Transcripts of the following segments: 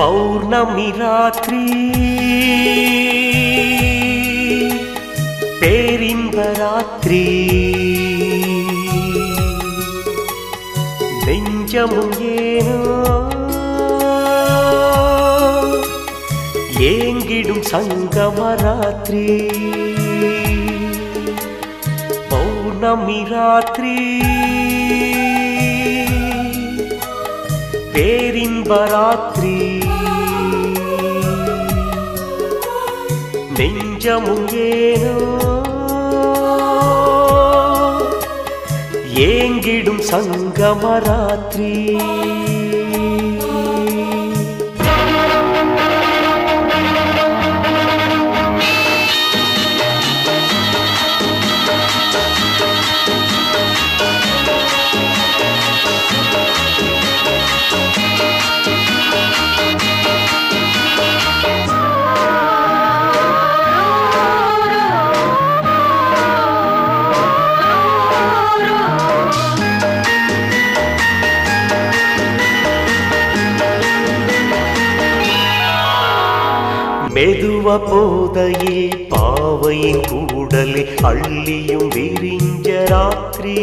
பௌர்ணமி ராத்திரி பேரின்ப ராத்திரி நெஞ்சமும் ஏனோ ஏங்கிடும் சங்கம ராத்திரி பௌர்ணமி ராத்திரி பேரின்ப ராத்திரி நெஞ்சமும் ஏனோ ஏங்கிடும் சங்கம ராத்திரி மெதுவ போதையில் பாவையின் கூடலை அள்ளியும் விரிஞ்ச ராத்திரி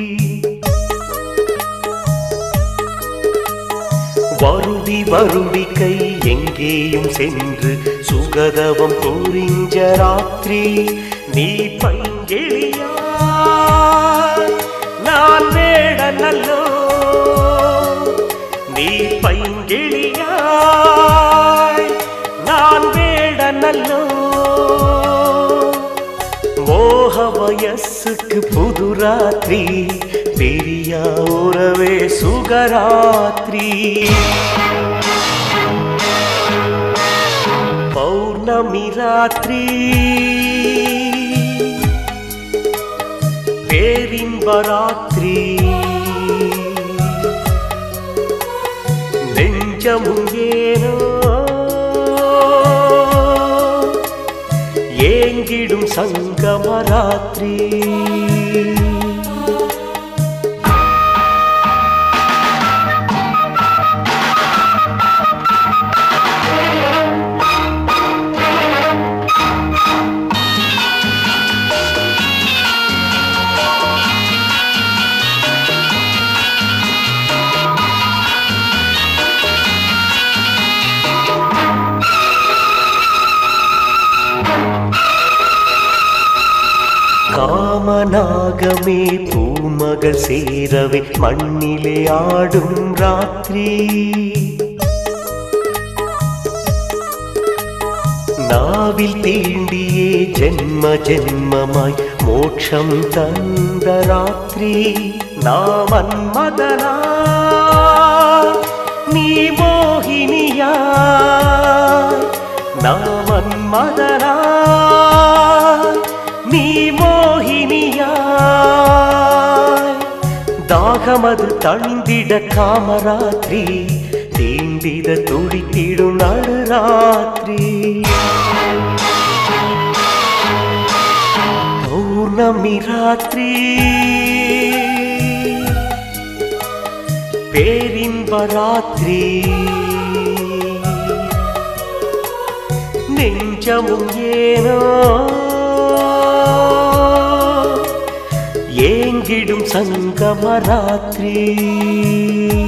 வருடி வருடி கை எங்கேயும் சென்று சுகதவம் புரிஞ்ச ராத்திரி நீ பைங்கிழியா நான் வேட நல்லோ நீ பைங்கிழியாய் நான் வேட நல்லோ மோக வயசுக்கு புது ராத்திரி பெரியா உறவே சுகராத்திரி பௌர்ணமி ராத்திரி பேரின்ப ராத்திரி நெஞ்சமும் ஏனோ ஏங்கிடும் சங்கம ராத்திரி காமனாகமே பூமகள் சேரவே மண்ணிலே ஆடும் ராத்திரி நாவில் தீண்டியே ஜென்ம ஜென்மமாய் மோட்சம் தந்த ராத்திரி நாமன் மதனா நீ மோகினியா நாமன் மதனா நீ மோகினியா தாகமது தணிந்திட காமராத்திரி தீண்டிட துடித்திடும் நடுராத்திரி பௌர்ணமி ராத்திரி பேரின்ப ராத்திரி நெஞ்சமும் ஏனோ ஏங்கிடும் சங்கம ராத்திரி